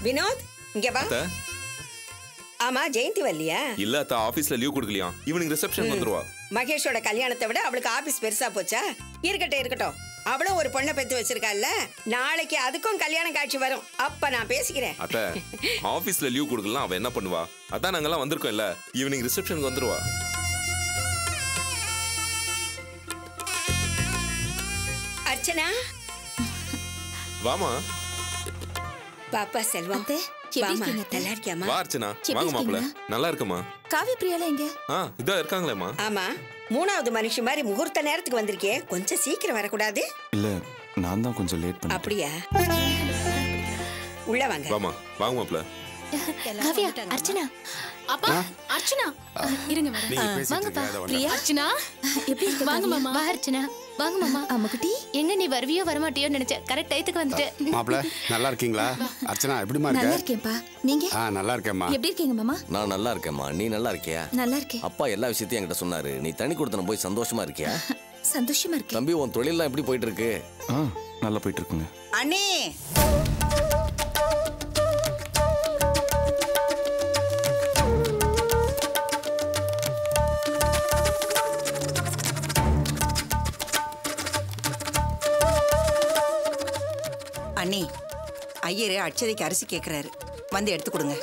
வினோத் இங்க வா அத்தை ஆமா ஜெயந்தி வரலையா இல்ல அத்தா ஆபீஸ்ல லீவ் கொடுக்கலையா ஈவினிங் ரிசப்ஷன் வந்துருவா மகேஷோட கல்யாணத்தை விட அவளுக்கு ஆபீஸ் பெருசா போச்சா இருக்கட்டும் இருக்கட்டும் அவளும் ஒரு பொண்ணை பெத்து வச்சிருக்கால நாளைக்கு அதுக்கும் கல்யாண காட்சி வரும் அப்ப நான் பேசிக்கிறேன் அத்தை ஆபீஸ்ல லீவ் கொடுக்கலாம் அவ என்ன பண்ணுவா அதான் நாங்கெல்லாம் வந்திருக்கோம் இல்ல ஈவினிங் ரிசப்ஷனுக்கு வந்துருவா அர்ச்சனா வாமா பாப்பா செல்வம் அத்தை, எப்படி வாமா இருக்கீங்க அத்தை? நல்லா இருக்கியாமா வா அர்ச்சனா எப்படி வாங்க மாப்பிள இருக்கீங்க? நல்லா இருக்குமா காவி பிரியால எங்க ஆ இதோ இருக்காங்களேம்மா ஆமா மூணாவது மனுஷி மாதிரி முகூர்த்த நேரத்துக்கு வந்திருக்கே கொஞ்சம் சீக்கிரம் வரக்கூடாது இல்ல நான் தான் கொஞ்சம் லேட் பண்ணேன் அப்படியா உள்ள வாங்க வாமா வாங்க மாப்பிள காவியா அர்ச்சனா அப்பா அர்ச்சனா இருங்க மேடம் நீங்க பேசிட்டு வாங்கப்பா இருங்க, அதை பிரியா அர்ச்சனா எப்படி இருக்க வாங்க காவியா? மாமா வா அர்ச்சனா வாங்க மாமா அம்முக்குட்டி எங்க நீ வருவியோ வரமாட்டியோ நினைச்சேன் கரெக்ட் டயத்துக்கு வந்துட்டேன் மாப்பிள நல்லா இருக்கீங்களா அர்ச்சனா எப்படிமா நல்லா இருக்க இருக்கேன்ப்பா நீங்க ஆ நல்லா இருக்கேம்மா எப்படி இருக்கீங்க மாமா நான் நல்லா இருக்கேம்மா நீ நல்லா இருக்கியா நல்லா இருக்கேன் அப்பா எல்லா விஷயத்தையும் என்கிட்ட சொன்னாரு நீ தனி கொடுத்தன போய் சந்தோஷமா இருக்கியா சந்தோஷமா இருக்கேன் தம்பி உன் தொழிலெல்லாம் எப்படி போயிட்டு இருக்கு ஆ நல்லா போயிட்டு இருக்குங்க அண்ணே அண்ணி ஐயரு அட்சதைக்கு அரிசி கேக்குறாரு வந்து எடுத்து கொடுங்க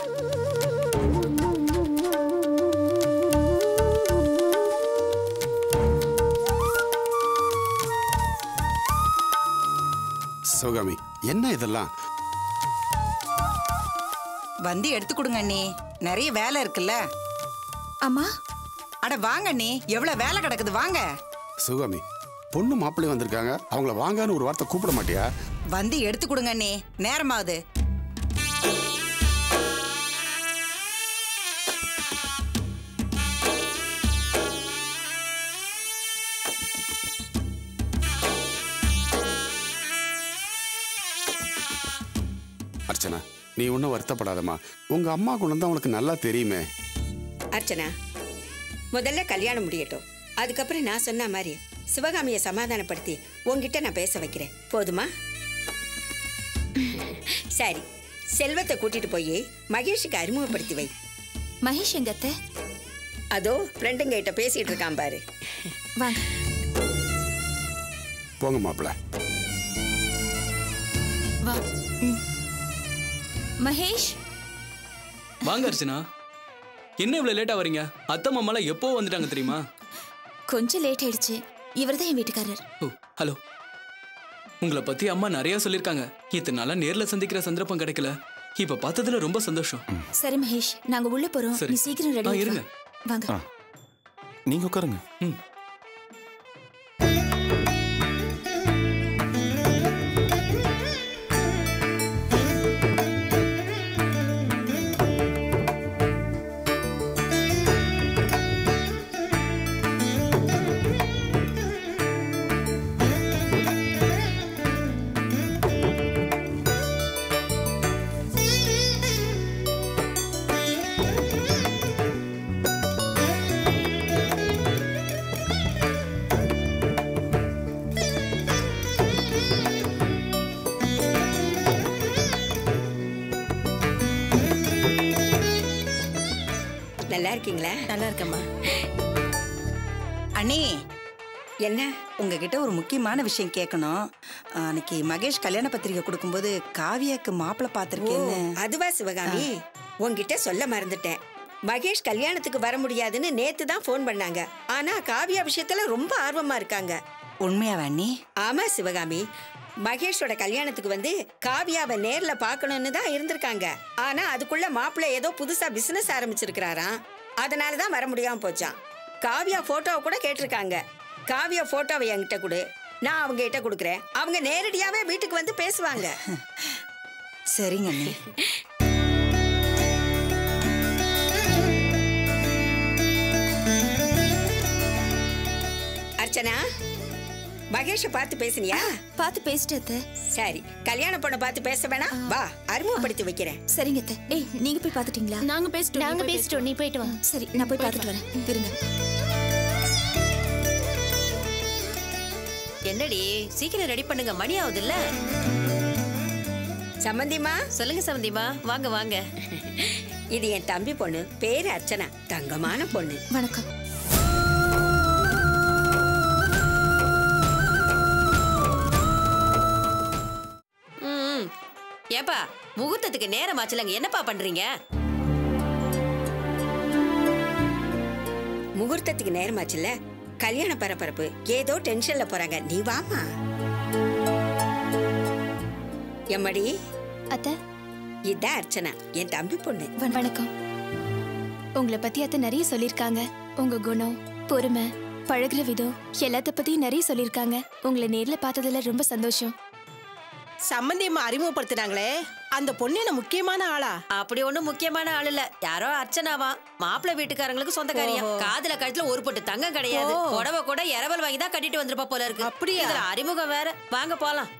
சிவகாமி என்ன இதெல்லாம் வந்து எடுத்து கொடுங்க அண்ணி நிறைய வேலை இருக்குல்ல அம்மா அட வாங்க அண்ணி எவ்வளவு வேலை கிடக்குது வாங்க சிவகாமி பொண்ணு மாப்பிள்ளை வந்திருக்காங்க அவங்கள வாங்கன்னு ஒரு வார்த்தை கூப்பிட மாட்டியா வந்து எடுத்து கொடுங்க அண்ணி நேரமாவது அர்ச்சனா நீ ஒன்றும் வருத்தப்படாதம்மா உங்க அம்மா குணம் தான் உனக்கு நல்லா தெரியுமே அர்ச்சனா முதல்ல கல்யாணம் முடியட்டும் அதுக்கப்புறம் நான் சொன்ன மாதிரி சிவகாமியை சமாதானப்படுத்தி உன்கிட்ட நான் பேச வைக்கிறேன் போதுமா சரி செல்வத்தை கூட்டிட்டு போய் மகேஷுக்கு அறிமுகப்படுத்தி வை மகேஷ் எங்க அத்தை அதோ ஃப்ரெண்டுங்க கிட்ட பேசிட்டு இருக்கான் பாரு வாங்க போங்க மாப்பிள்ள வா மகேஷ் வாங்க அர்ச்சனா என்ன இவ்வளவு லேட்டா வரீங்க அத்தை மாமாலாம் எப்போ வந்துட்டாங்க தெரியுமா கொஞ்சம் லேட் ஆயிடுச்சு இவர்தான் என் வீட்டுக்காரர் ஓ ஹலோ உங்களை பத்தி அம்மா நிறைய சொல்லிருக்காங்க இத்தனை நாளா நேர்ல சந்திக்கிற சந்தர்ப்பம் கிடைக்கல இப்ப பார்த்ததுல ரொம்ப சந்தோஷம் சரி மகேஷ் நாங்க உள்ள போறோம் சரி. நீ சீக்கிரம் ஆ, ரெடி இருங்க. வாங்க ஆ நீங்க உட்காருங்க ம் நல்லா இருக்கீங்களா நல்லா இருக்கம்மா அண்ணி என்ன உங்ககிட்ட ஒரு முக்கியமான விஷயம் கேட்கணும் அன்னைக்கு மகேஷ் கல்யாண பத்திரிக்கை கொடுக்கும்போது காவியாக்கு மாப்பிள்ளை ஓ, பார்த்துருக்கேன்னு அதுவா சிவகாமி உன்கிட்ட சொல்ல மறந்துட்டேன் மகேஷ் கல்யாணத்துக்கு வர முடியாதுன்னு நேத்து தான் ஃபோன் பண்ணாங்க ஆனா காவியா விஷயத்துல ரொம்ப ஆர்வமா இருக்காங்க உண்மையாவா அண்ணி ஆமா சிவகாமி மகேஷோட கல்யாணத்துக்கு வந்து காவியாவை நேர்ல பார்க்கணும்னு தான் இருந்திருக்காங்க ஆனா அதுக்குள்ள மாப்பிள்ளை ஏதோ புதுசா பிசினஸ் ஆரம்பிச்சிருக்கிறாராம் அதனால தான் வர முடியாம போச்சான் காவியா போட்டோவை கூட கேட்டிருக்காங்க காவியா போட்டோவை என்கிட்ட கொடு நான் அவங்க கிட்ட கொடுக்குறேன் அவங்க நேரடியாவே வீட்டுக்கு வந்து பேசுவாங்க சரிங்க அண்ணி அர்ச்சனா மகேஷ பார்த்து பேசுனியா பார்த்து பேசிட்டு அத்தை சரி கல்யாண பொண்ணை பார்த்து பேச வேணாம் வா அறிமுகப்படுத்தி வைக்கிறேன் சரிங்க அத்தை ஏய் நீங்க போய் பார்த்துட்டீங்களா நாங்க பேசிட்டோம் நாங்க நீ போய் பேசிட்டோம் நீ போயிட்டு வா சரி நான் போய் பார்த்துட்டு வரேன் இருங்க என்னடி சீக்கிரம் ரெடி பண்ணுங்க மணி ஆகுதுல்ல சம்மந்திமா சொல்லுங்க சம்பந்திமா வாங்க வாங்க இது என் தம்பி பொண்ணு பேரு அர்ச்சனா தங்கமான பொண்ணு வணக்கம் ம் ஏப்பா முகூர்த்தத்துக்கு நேரம் ஆச்சுலங்க என்னப்பா பண்றீங்க முகூர்த்தத்துக்கு நேரமாச்சுல்ல கல்யாண பரபரப்பு ஏதோ டென்ஷன்ல போறாங்க நீ வாமா எம்மடி அத்தை இதான் அர்ச்சனா என் தம்பி பொண்ணு வண- வணக்கம் உங்களை பத்தி அத்தை நிறைய சொல்லிருக்காங்க உங்க குணம் பொறுமை பழகுற விதம் எல்லாத்த பத்தியும் நிறைய சொல்லிருக்காங்க உங்களை நேர்ல பார்த்ததுல ரொம்ப சந்தோஷம் சம்பந்தியம்மா அறிமுகப்படுத்தினாங்களே அந்த பொண்ணு என்ன முக்கியமான ஆளா அப்படி ஒண்ணும் முக்கியமான ஆள் இல்ல யாரோ அர்ச்சனாவா மாப்பிள்ளை வீட்டுக்காரங்களுக்கு சொந்தக்காரியா ஓஹோ. காதுல கழுத்துல ஒரு பொட்டு தங்கம் கிடையாது ஓ. புடவை கூட இரவல் வாங்கி தான் கட்டிட்டு வந்திருப்பா போல இருக்கு அப்படியா? இதுல அறிமுகம் வேற வாங்க போலாம்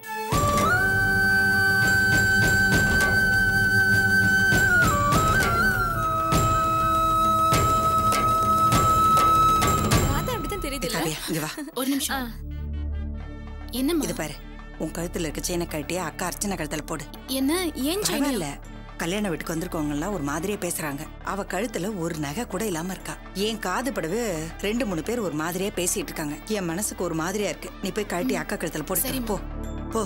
பார்த்தா அப்படித்தான் தெரியுது இல்ல காவியா இங்க வா ஒரு நிமிஷம் என்னம்மா இது பாரு உன் கழுத்துல இருக்க செயினை கட்டியா அக்கா அர்ச்சனை கழுத்துல போடு என்ன ஏன் செயின் பரவாயில்ல கல்யாண வீட்டுக்கு வந்திருக்கவங்க எல்லாம் ஒரு மாதிரியே பேசுறாங்க அவ கழுத்துல ஒரு நகை கூட இல்லாம இருக்கா என் காது படவே ரெண்டு மூணு பேர் ஒரு மாதிரியா பேசிட்டு இருக்காங்க என் மனசுக்கு ஒரு மாதிரியா இருக்கு நீ போய் கழட்டி அக்கா கழுத்துல போடு தரேன். போ போ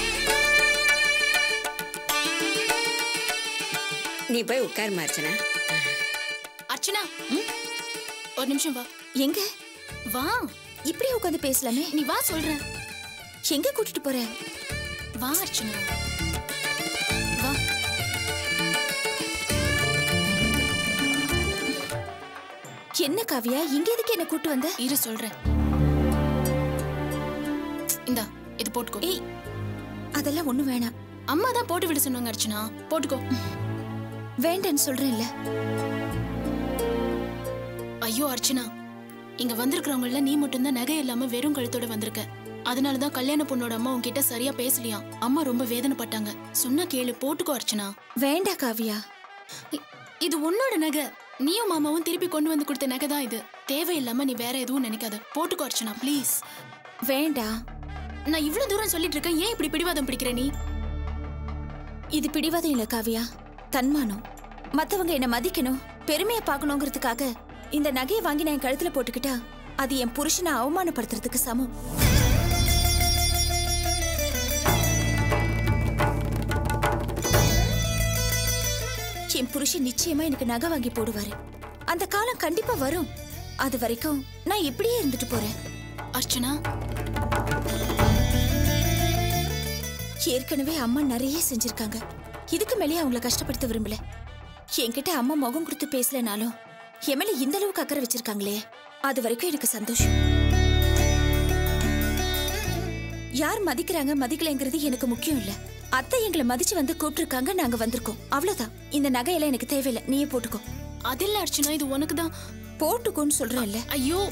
நீ போய் உட்காருமா அர்ச்சனா அர்ச்சனா ஒரு நிமிஷம் வா எங்க வா இப்படியே உட்காந்து பேசலாமே நீ வா சொல்றேன் எங்க கூட்டிட்டு போற வா அர்ச்சனா வா என்ன காவியா இங்க எதுக்கு என்ன கூட்டு வந்த இரு சொல்றேன் இந்தா இது போட்டுக்கோ ஏய் அதெல்லாம் ஒண்ணு வேணாம் அம்மா தான் போட்டு விட சொன்னாங்க அர்ச்சனா போட்டுக்கோ வேண்டான்னு சொல்றேன்ல ஐயோ அர்ச்சனா இங்க வந்திருக்கிறவங்கள நீ மட்டும்தான் நகை இல்லாம வெறும் கழுத்தோட வந்திருக்க அதனாலதான் கல்யாண பொண்ணோட அம்மா உன்கிட்ட சரியா பேசலையாம் அம்மா ரொம்ப வேதனைப்பட்டாங்க சொன்னா கேளு போட்டுக்கோ அர்ச்சனா வேண்டா காவியா இ- இது உன்னோட நகை நீயும் மாமாவும் திருப்பி கொண்டு வந்து கொடுத்த நகை தான் இது தேவையில்லாம நீ வேற எதுவும் நினைக்காத போட்டுக்கோ அர்ச்சனா ப்ளீஸ் வேண்டாம் நான் இவ்வளவு தூரம் சொல்லிட்டு இருக்கேன் ஏன் இப்படி பிடிவாதம் பிடிக்கிற நீ இது பிடிவாதம் இல்ல காவியா தன்மானம் மத்தவங்க என்ன மதிக்கணும் பெருமையா பார்க்கணுங்கிறதுக்காக இந்த நகையை வாங்கி நான் என் கழுத்துல போட்டுக்கிட்டா அது என் புருஷனை அவமானப்படுத்துறதுக்கு சமம் என் புருஷன் நிச்சயமா எனக்கு நகை வாங்கி போடுவாரு அந்த காலம் கண்டிப்பா வரும் அது வரைக்கும் நான் இப்படியே இருந்துட்டு போறேன் அர்ச்சனா ஏற்கனவே அம்மா நிறைய செஞ்சிருக்காங்க இதுக்கு மேலேயே அவங்கள கஷ்டப்படுத்த விரும்பல என்கிட்ட அம்மா முகம் கொடுத்து பேசலனாலும் என் மேல இந்த அளவுக்கு அக்கறை வச்சிருக்காங்களே அது வரைக்கும் எனக்கு சந்தோஷம் யார் மதிக்கிறாங்க மதிக்கலைங்கிறது எனக்கு முக்கியம் இல்ல அத்தை எங்களை மதிச்சு வந்து கூப்பிட்டுருக்காங்க நாங்க வந்திருக்கோம் அவ்வளவுதான் இந்த நகையெல்லாம் எனக்கு தேவையில்லை நீயே போட்டுக்கோ அதில்ல அர்ச்சனா இது உனக்கு தான் போட்டுக்கோன்னு சொல்றேன்ல ஐயோ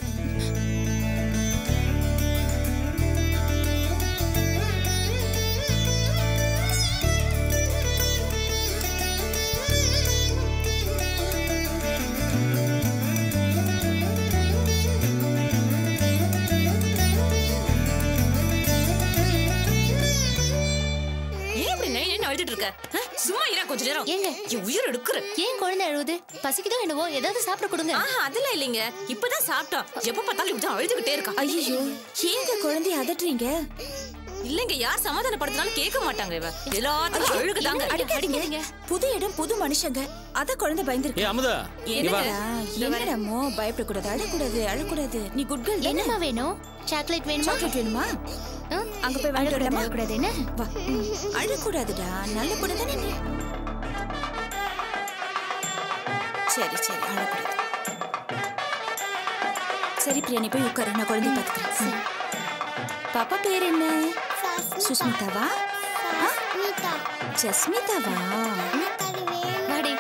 ஏன் இப்படி நை நைன்னு அழுதுட்டு இருக்க ஆ? சும்மா இரா கொஞ்ச நேரம் ஏங்க என் உயிர் எடுக்குற ஏன் குழந்தை அழுவுது பசிக்குதோ என்னவோ ஏதாவது சாப்பிட கொடுங்க ஆஹா அதெல்லாம் இல்லைங்க இப்பதான் சாப்பிட்டோம் எப்ப பார்த்தாலும் இப்படி அழுதுகிட்டே இருக்கா ஐயோ ஏங்க குழந்தைய அதட்டுறீங்க இல்லைங்க யார் சமாதானப்படுத்தினாலும் கேட்க மாட்டாங்க இவ எல்லாத்துக்கும் அழுகுதாங்க அடிக்காதீங்க புது இடம் புது மனுஷங்க அத குழந்தை பயந்துருக்கு ஏ அமுதா இங்க வா என்னடா என்னடமோ பயப்படக்கூடாது அழக்கூடாது அழக்கூடாது நீ குட் கேர்ள் என்னம்மா வேணும் சாக்லேட் வேணுமா சாக்லேட் வேணுமா ம், அங்க போய் வாங்கிட்டு அழக்கூடாது, வரலாமா அழக்கூடாது, என்ன வா ம், அழக்கூடாதுடா நல்ல பொண்ணு தானே நீ சரி சரி அழக்கூடாது சரி பிரியா நீ போய் உட்காரு நான் குழந்தைய பாத்துக்கிறேன் பாப்பா பேர் என்ன சுஸ்மிதாவா ஆ? ஜஸ்மிதாவா வாடி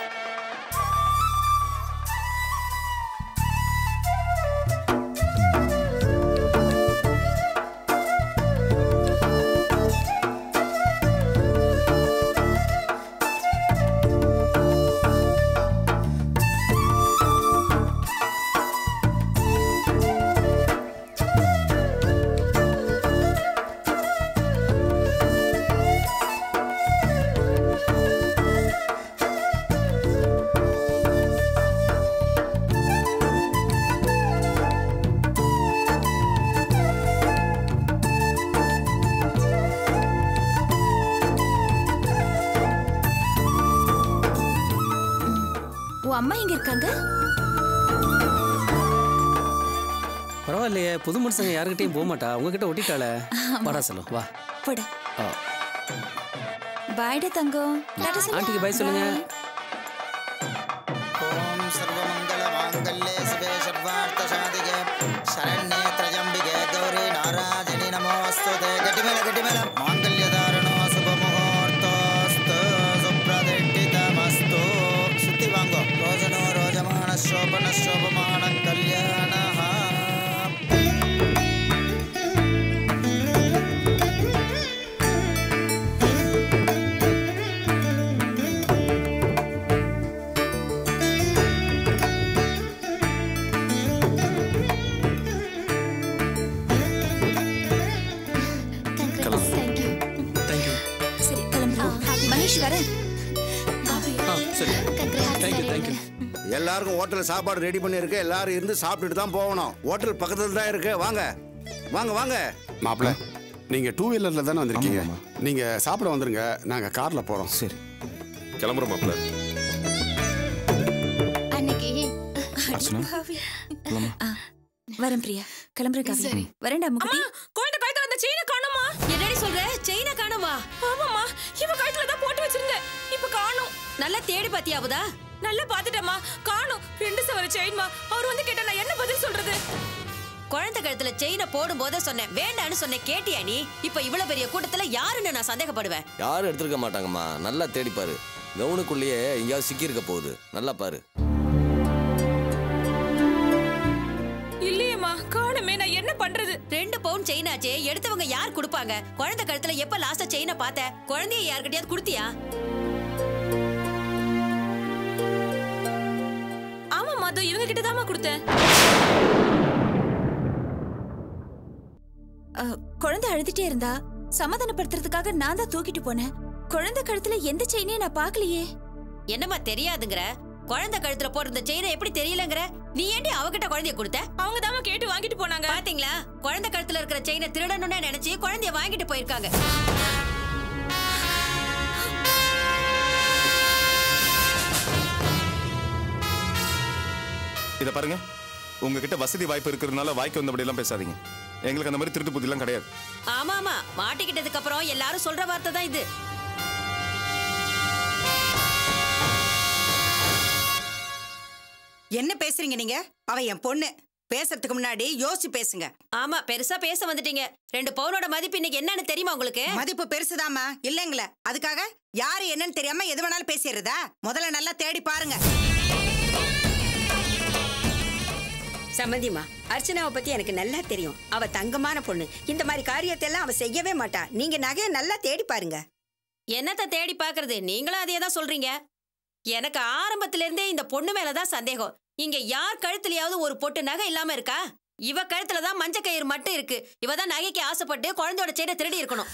ஆ உன் அம்மா எங்க இருக்காங்க பரவாயில்லையே புது மனுஷங்க யாருக்கிட்டையும் போக மாட்டா உங்ககிட்ட ஒட்டிட்டாளே வாடா செல்லம் வா போட ஆ, பாய்டா தங்கம் டாடா சொல்லு. ஆண்டிக்கு பை சொல்லுங்க ஓம் சர்வமங்கல மாங்கல்யே சிவே சர்வார்த்தசாதிகே சரண்யே த்ரஜம்பிகே கௌரி நாராஜனி நமோஸ்துதே கட்டிமேல கட்டிமேல மாங்கல்யதாரணோ சுபமுகூர்த்தோஸ்து சுப்ரதிஷ்டிதமஸ்து சுத்தி வாங்கோ ரோஜனோ ரோஜமான சோபன சோபமான கல்யாண தேங்க்யூ தேங்க்யூ சரி கிளம்புறோம் மகேஷ் வரேன் ஆ சரி தேங்க்யூ தேங்க்யூ எல்லாருக்கும் ஹோட்டல் சாப்பாடு ரெடி பண்ணியிருக்கு எல்லாரும் இருந்து சாப்பிட்டுட்டு தான் போகணும் ஹோட்டல் பக்கத்துல தான் இருக்கு வாங்க வாங்க வாங்க மாப்பிள்ள நீங்க டூ வீலர்ல தானே வந்திருக்கீங்க நீங்க சாப்பிட வந்துருங்க நாங்க கார்ல போறோம் சரி கிளம்புறோம் மாப்பிள்ள அன்னைக்கு அர்ச்சனா போலாமா? ஆ, வரேன் பிரியா கிளம்புறேன் காவி வரேன்டா முக்குட்டி குழந்தை கழுத்துல அந்த செயினை காணுமா என்னடி சொல்ற செயினை காணுமா ஆமாமா இவ கழுத்துல தான் போட்டு வச்சிருந்தேன் இப்ப காணும் நல்லா தேடி பாத்தியாவுதா நல்லா பாத்துட்டேம்மா காணும் ரெண்டு சவர செயின்மா அவர் வந்து கேட்டா நான் என்ன பதில் சொல்றது குழந்தை கழுத்துல செயினை போடும் போதே சொன்னேன் வேண்டான்னு சொன்னேன் கேட்டியா நீ இப்ப இவ்வளவு பெரிய கூட்டத்துல யாருன்னு நான் சந்தேகப்படுவேன் யாரும் எடுத்திருக்க மாட்டாங்கம்மா நல்லா தேடி பாரு கவுனுக்குள்ளேயே எங்கேயாவது சிக்கியிருக்க போகுது நல்லா பாரு இல்லையேம்மா காணுமே நான் என்ன பண்றது ரெண்டு பவுன் செயின் ஆச்சே எடுத்தவங்க யார் கொடுப்பாங்க குழந்தை கழுத்துல எப்ப லாஸ்டா செயினை பார்த்த குழந்தைய யார்கிட்டயாவது கொடுத்தியா ஆமா மாது இவங்க கிட்ட தாமா கொடுத்தேன் ஆ, குழந்தை அழுதுட்டே இருந்தா சமாதானப்படுத்துறதுக்காக நான் தான் தூக்கிட்டு போனேன் குழந்தை கழுத்துல எந்த செயினையும் நான் பார்க்கலையே என்னம்மா தெரியாதுங்கற குழந்தை கழுத்துல போட்டிருந்த செயினை எப்படி தெரியலங்கற நீ ஏண்டி அவகிட்ட குழந்தைய கொடுத்த அவங்க தாமா கேட்டு வாங்கிட்டு போனாங்க பாத்தீங்களா குழந்தை கழுத்துல இருக்கிற செயினை திருடணும்னு நினைச்சு குழந்தைய வாங்கிட்டு போயிருக்காங்க இதை பாருங்க உங்ககிட்ட வசதி வாய்ப்பு இருக்கிறதுனால வாய்க்கு வந்தபடி எல்லாம் பேசாதீங்க எங்களுக்கு அந்த மாதிரி திருட்டு புத்தி எல்லாம் கிடையாது ஆமா ஆமா மாட்டிக்கிட்டதுக்கு அப்புறம் எல்லாரும் சொல்ற வார்த்தை தான் இது என்ன பேசுறீங்க நீங்க அவ என் பொண்ணு பேசுறதுக்கு முன்னாடி யோசிச்சு பேசுங்க ஆமா பெருசா பேச வந்துட்டீங்க ரெண்டு பவுனோட மதிப்பு இன்னைக்கு என்னன்னு தெரியுமா உங்களுக்கு மதிப்பு பெருசுதாம்மா இல்லைங்களே அதுக்காக யாரு என்னன்னு தெரியாம எது வேணாலும் பேசிடுறதா முதல்ல நல்லா தேடி பாருங்க சம்மந்திமா அர்ச்சனாவை பத்தி எனக்கு நல்லா தெரியும் அவ தங்கமான பொண்ணு இந்த மாதிரி காரியத்தை எல்லாம் அவ செய்யவே மாட்டா நீங்க நகையை நல்லா தேடி பாருங்க என்னத்த தேடி பாக்குறது நீங்களும் அதே தான் சொல்றீங்க எனக்கு ஆரம்பத்துல இருந்தே இந்த பொண்ணு மேலதான் சந்தேகம் இங்க யார் கழுத்துலயாவது ஒரு பொட்டு நகை இல்லாம இருக்கா இவ கழுத்துல தான் மஞ்ச கயிறு மட்டும் இருக்கு இவ தான் நகைக்கு ஆசைப்பட்டு குழந்தையோட செயினை திருடி இருக்கணும்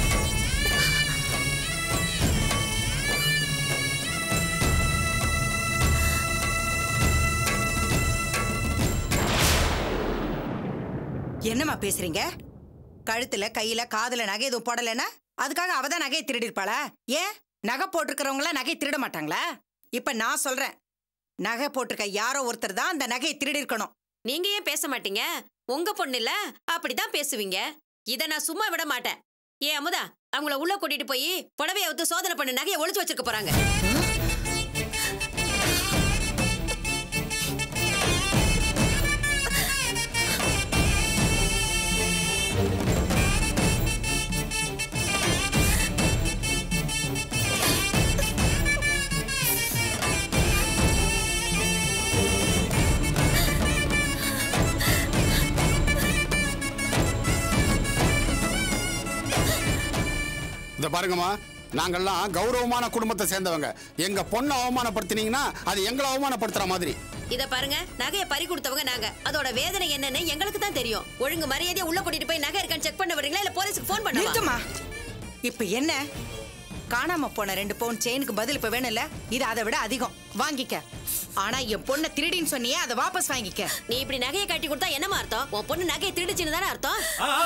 என்னம்மா பேசுறீங்க கழுத்துல கையில காதுல நகை எதுவும் போடலைன்னா அதுக்காக அவ தான் நகையை திருடி இருப்பாளா ஏன் நகை போட்டிருக்கிறவங்கள நகையை திருட மாட்டாங்களா இப்ப நான் சொல்றேன் நகை போட்டிருக்க யாரோ ஒருத்தர் தான் அந்த நகையை திருடி இருக்கணும் நீங்க ஏன் பேச மாட்டீங்க உங்க பொண்ணு இல்ல அப்படிதான் பேசுவீங்க இத நான் சும்மா விட மாட்டேன் ஏன் அமுதா அவங்கள உள்ள கூட்டிட்டு போய் புடவைய வந்து சோதனை பண்ண நகையை ஒளிச்சு வச்சிருக்க போறாங்க இந்த பாருங்கம்மா நாங்கெல்லாம் கௌரவமான குடும்பத்தை சேர்ந்தவங்க எங்க பொண்ணை அவமானப்படுத்தினீங்கன்னா அது எங்களை அவமானப்படுத்துற மாதிரி இத பாருங்க நகையை பறி கொடுத்தவங்க நாங்க அதோட வேதனை என்னன்னு எங்களுக்கு தான் தெரியும் ஒழுங்கு மரியாதையா உள்ள கூட்டிட்டு போய் நகை இருக்கான்னு செக் பண்ண வரீங்களா இல்ல போலீஸ்க்கு ஃபோன் பண்ணவா நிறுத்துமா இப்ப என்ன காணாம போன ரெண்டு பவுன் செயினுக்கு பதில் இப்ப வேணும்ல இது அதை விட அதிகம் வாங்கிக்க ஆனா என் பொண்ணை திருடின்னு சொன்னியே அதை வாபஸ் வாங்கிக்க நீ இப்படி நகையை கட்டி கொடுத்தா என்னமா அர்த்தம் உன் பொண்ணு நகையை திருடுச்சுன்னு தானே அர்த்தம்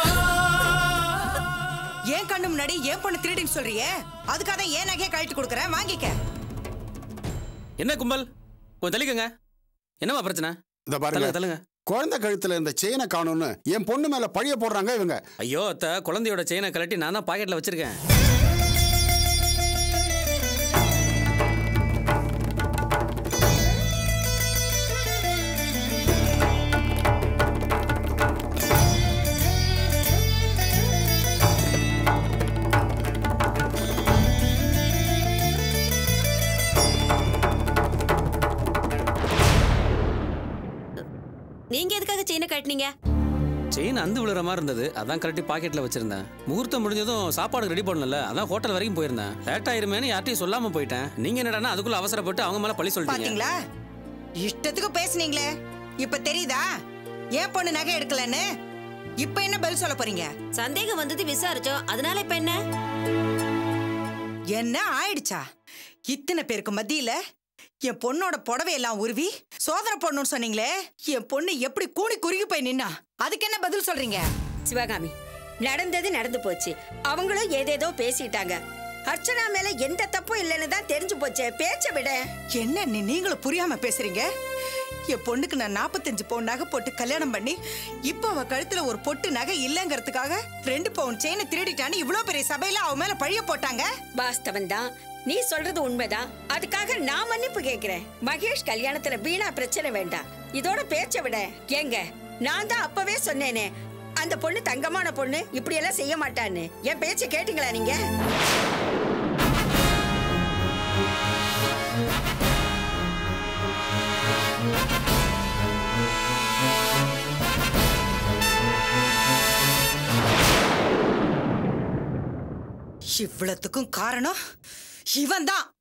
ஏன் கண்ணு முன்னாடி ஏன் பொண்ணு திருடின்னு சொல்றியே அதுக்காக தான் ஏன் நகையை கழட்டி கொடுக்குறேன் வாங்கிக்க என்ன கும்பல் கொஞ்சம் தள்ளிக்கங்க என்னம்மா பிரச்சனை இந்த பாருங்க தள்ளுங்க தள்ளுங்க குழந்தை கழுத்துல இந்த செயினை காணும்னு என் பொண்ணு மேல பழிய போடுறாங்க இவங்க ஐயோ அத்தை குழந்தையோட செயினை கலட்டி நான் தான் பாக்கெட்ல வச்சிருக்கேன் நீங்க எதுக்காக செயினை கட்டினீங்க செயின் அந்து விழுற மாதிரி இருந்தது அதான் கலட்டி பாக்கெட்ல வச்சிருந்தேன் முகூர்த்தம் முடிஞ்சதும் சாப்பாடு ரெடி பண்ணல அதான் ஹோட்டல் வரைக்கும் போயிருந்தேன் லேட் ஆயிருமேனு யார்ட்டையும் சொல்லாம போயிட்டேன் நீங்க என்னடான்னா அதுக்குள்ள அவசரப்பட்டு அவங்க மேல பழி சொல்லிட்டீங்க பாத்தீங்களா இஷ்டத்துக்கு பேசுனீங்களே இப்ப தெரியுதா ஏன் பொண்ணு நகை எடுக்கலன்னு இப்ப என்ன பதில் சொல்ல போறீங்க சந்தேகம் வந்தது விசாரிச்சோம் அதனால இப்ப என்ன என்ன ஆயிடுச்சா இத்தனை பேருக்கு மத்தியில என் பொண்ணோட புடவையெல்லாம் உருவி சோதனை பொண்ணுன்னு சொன்னீங்களே என் பொண்ணு எப்படி கூணி குறுகி போய் நின்னா அதுக்கு என்ன பதில் சொல்றீங்க சிவகாமி நடந்தது நடந்து போச்சு அவங்களும் ஏதேதோ பேசிட்டாங்க அர்ச்சனா மேல எந்த தப்பும் இல்லைன்னு தான் தெரிஞ்சு போச்சே பேச்ச விட என்ன நீ நீங்களும் புரியாம பேசுறீங்க என் பொண்ணுக்கு நான் நாற்பத்தஞ்சு பவுன் நகை போட்டு கல்யாணம் பண்ணி இப்போ அவ கழுத்துல ஒரு பொட்டு நகை இல்லைங்கிறதுக்காக ரெண்டு பவுன் செயினை திருடிட்டான்னு இவ்வளவு பெரிய சபையில அவ மேல பழிய போட்டாங்க வாஸ்தவன் தான் நீ சொல்றது உண்மைதான் அதுக்காக நான் மன்னிப்பு கேக்குறேன் மகேஷ் கல்யாணத்துல வீணா பிரச்சனை வேண்டாம் இதோட பேச்ச விட ஏங்க நான் தான் அப்பவே சொன்னேனே அந்த பொண்ணு தங்கமான பொண்ணு இப்படி எல்லாம் செய்ய மாட்டான்னு என் பேச்ச கேட்டீங்களா நீங்க இவ்வளத்துக்கும் காரணம் இவன் தான்